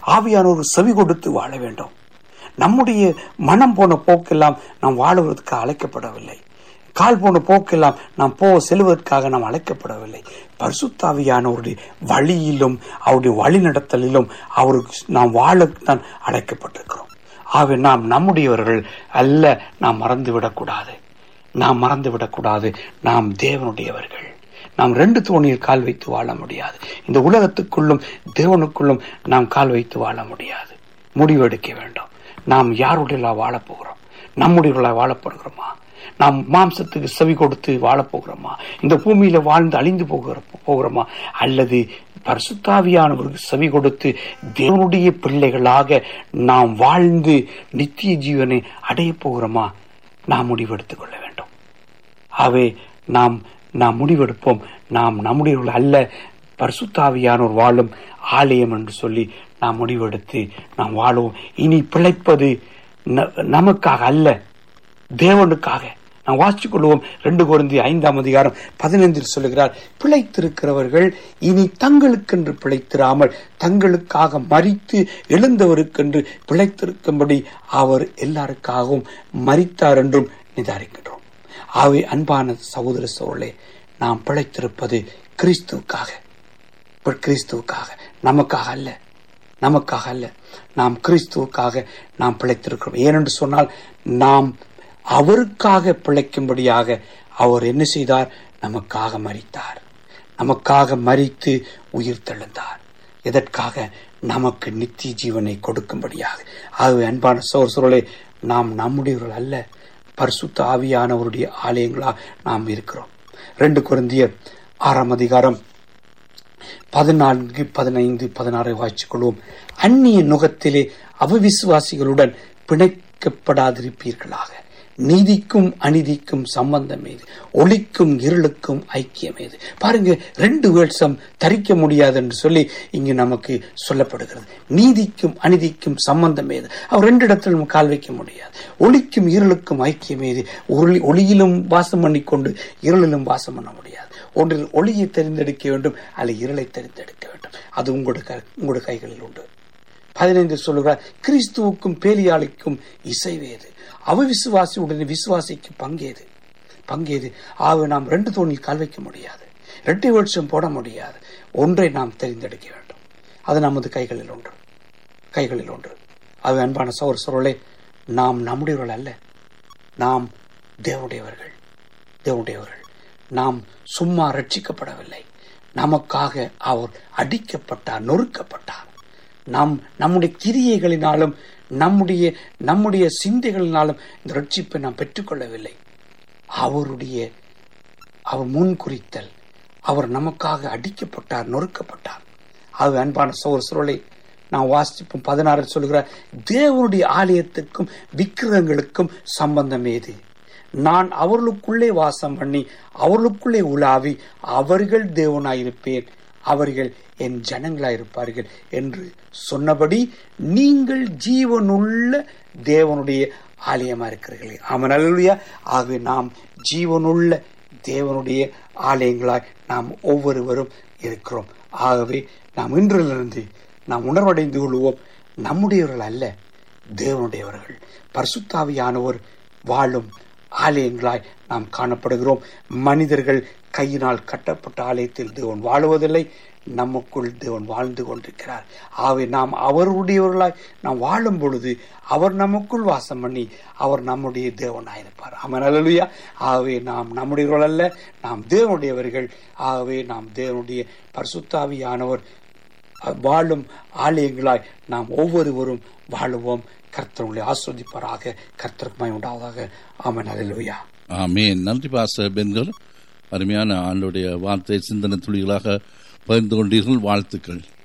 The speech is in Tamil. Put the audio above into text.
ஆவியானவர் செவி கொடுத்து வாழ வேண்டும் நம்முடைய மனம் போன போக்கெல்லாம் நாம் வாழுவதற்கு அழைக்கப்படவில்லை கால் போன போக்கெல்லாம் நாம் போ செல்வதற்காக நாம் அழைக்கப்படவில்லை பரிசுத்தாவியானவருடைய வழியிலும் அவருடைய வழிநடத்தலிலும் அவருக்கு நாம் வாழத்தான் அழைக்கப்பட்டிருக்கிறோம் ஆகவே நாம் நம்முடையவர்கள் அல்ல நாம் மறந்துவிடக்கூடாது நாம் மறந்துவிடக்கூடாது நாம் தேவனுடையவர்கள் நாம் ரெண்டு தோணியில் கால் வைத்து வாழ முடியாது இந்த உலகத்துக்குள்ளும் தேவனுக்குள்ளும் நாம் கால் வைத்து வாழ முடியாது முடிவெடுக்க வேண்டும் நாம் யாருடைய வாழப் போகிறோம் நம்முடைய வாழப்படுகிறோமா நாம் மாம்சத்துக்கு செவி கொடுத்து வாழப் போகிறோமா இந்த பூமியில வாழ்ந்து அழிந்து போகிற போகிறோமா அல்லது பரிசுத்தாவியானவருக்கு செவி கொடுத்து தேவனுடைய பிள்ளைகளாக நாம் வாழ்ந்து நித்திய ஜீவனை அடைய போகிறோமா நாம் முடிவெடுத்துக் கொள்ள வேண்டும் ஆகவே நாம் நாம் முடிவெடுப்போம் நாம் நம்முடையவர்கள் அல்ல பரிசுத்தாவியானோர் வாழும் ஆலயம் என்று சொல்லி நாம் முடிவெடுத்து நாம் வாழுவோம் இனி பிழைப்பது ந- நமக்காக அல்ல தேவனுக்காக நாம் வாசித்துக் கொள்வோம் ரெண்டு குழந்தை ஐந்தாம் அதிகாரம் பதினைந்தில் சொல்லுகிறார் பிழைத்திருக்கிறவர்கள் இனி தங்களுக்கென்று பிழைத்திராமல் தங்களுக்காக மறித்து எழுந்தவருக்கென்று பிழைத்திருக்கும்படி அவர் எல்லாருக்காகவும் மறித்தார் என்றும் நிதாரிக்கின்றோம் ஆகவே அன்பான சகோதர சோழே நாம் பிழைத்திருப்பது கிறிஸ்துவுக்காக இப்ப கிறிஸ்துவுக்காக நமக்காக அல்ல நமக்காக அல்ல நாம் கிறிஸ்துவுக்காக நாம் பிழைத்திருக்கிறோம் ஏனென்று சொன்னால் நாம் அவருக்காக பிழைக்கும்படியாக அவர் என்ன செய்தார் நமக்காக மரித்தார் நமக்காக மரித்து உயிர் தெழுந்தார் எதற்காக நமக்கு நித்திய ஜீவனை கொடுக்கும்படியாக ஆகவே அன்பான சோர் சுருளே நாம் நம்முடையவர்கள் அல்ல பரிசுத்த ஆவியானவருடைய ஆலயங்களா நாம் இருக்கிறோம் ரெண்டு குருந்தியர் ஆறாம் அதிகாரம் பதினான்கு பதினைந்து பதினாறை வாய்ச்சிக் கொள்வோம் அந்நிய நுகத்திலே அவிசுவாசிகளுடன் பிணைக்கப்படாதிருப்பீர்களாக நீதிக்கும் அநீதிக்கும் சம்பந்தம் ஏது ஒளிக்கும் இருளுக்கும் ஐக்கியம் ஏது பாருங்க ரெண்டு வேட்சம் தரிக்க முடியாது என்று சொல்லி இங்கு நமக்கு சொல்லப்படுகிறது நீதிக்கும் அநீதிக்கும் சம்பந்தம் ஏது அவர் ரெண்டு இடத்துல நம்ம கால் வைக்க முடியாது ஒளிக்கும் இருளுக்கும் ஐக்கியம் ஏது ஒளி ஒளியிலும் வாசம் பண்ணிக்கொண்டு இருளிலும் வாசம் பண்ண முடியாது ஒன்றில் ஒளியை தெரிந்தெடுக்க வேண்டும் அல்ல இருளை தெரிந்தெடுக்க வேண்டும் அது உங்களுடைய க- உங்களுடைய கைகளில் உண்டு பதினைந்து சொல்லுகிறார் கிறிஸ்துவுக்கும் பேலியாளுக்கும் இசைவேது அவிசுவாசி உடனே விசுவாசிக்கு பங்கேது பங்கேது ஆக நாம் ரெண்டு தோணில் கால் வைக்க முடியாது இரட்டை வருஷம் போட முடியாது ஒன்றை நாம் தெரிந்தெடுக்க வேண்டும் அது நமது கைகளில் ஒன்று கைகளில் ஒன்று அது அன்பான சௌர சோழே நாம் நம்முடையவர்கள் அல்ல நாம் தேவனுடையவர்கள் தேவனுடையவர்கள் நாம் சும்மா ரட்சிக்கப்படவில்லை நமக்காக அவர் அடிக்கப்பட்டார் நொறுக்கப்பட்டார் நாம் நம்முடைய கிரியைகளினாலும் நம்முடைய நம்முடைய சிந்தைகளினாலும் இந்த ரட்சிப்பை நாம் பெற்றுக்கொள்ளவில்லை அவருடைய அவர் முன் குறித்தல் அவர் நமக்காக அடிக்கப்பட்டார் நொறுக்கப்பட்டார் அது அன்பான சோர் சுருளை நான் வாசிப்போம் பதினாறு சொல்கிறார் தேவனுடைய ஆலயத்துக்கும் விக்கிரகங்களுக்கும் சம்பந்தம் ஏது நான் அவர்களுக்குள்ளே வாசம் பண்ணி அவர்களுக்குள்ளே உலாவி அவர்கள் தேவனாயிருப்பேன் அவர்கள் என் ஜனங்களாயிருப்பார்கள் என்று சொன்னபடி நீங்கள் ஜீவனுள்ள தேவனுடைய ஆலயமா இருக்கிறீர்களே ஆமன் அல்லா ஆகவே நாம் ஜீவனுள்ள தேவனுடைய ஆலயங்களாய் நாம் ஒவ்வொருவரும் இருக்கிறோம் ஆகவே நாம் இன்றிலிருந்து நாம் உணர்வடைந்து கொள்வோம் நம்முடையவர்கள் அல்ல தேவனுடையவர்கள் பரிசுத்தாவியானவர் வாழும் ஆலயங்களாய் நாம் காணப்படுகிறோம் மனிதர்கள் கையினால் கட்டப்பட்ட ஆலயத்தில் தேவன் வாழுவதில்லை நமக்குள் தேவன் வாழ்ந்து கொண்டிருக்கிறார் ஆகவே நாம் அவருடையவர்களாய் நாம் வாழும் பொழுது அவர் நமக்குள் வாசம் பண்ணி அவர் நம்முடைய தேவனாயிருப்பார் அவன் அல்லா ஆகவே நாம் நம்முடையவர்கள் அல்ல நாம் தேவனுடையவர்கள் ஆகவே நாம் தேவனுடைய பரிசுத்தாவியானவர் வாழும் ஆலயங்களாய் நாம் ஒவ்வொருவரும் வாழுவோம் கர்த்தருடைய ஆஸ்வதிப்பாராக கர்த்தருக்குமாய் உண்டாவதாக ஆமன் அல்லா ஆமேன் நன்றி பாச பெண்கள் அருமையான ஆண்டுடைய வார்த்தை சிந்தனை துளிகளாக பகிர்ந்து கொண்டீர்கள் வாழ்த்துக்கள்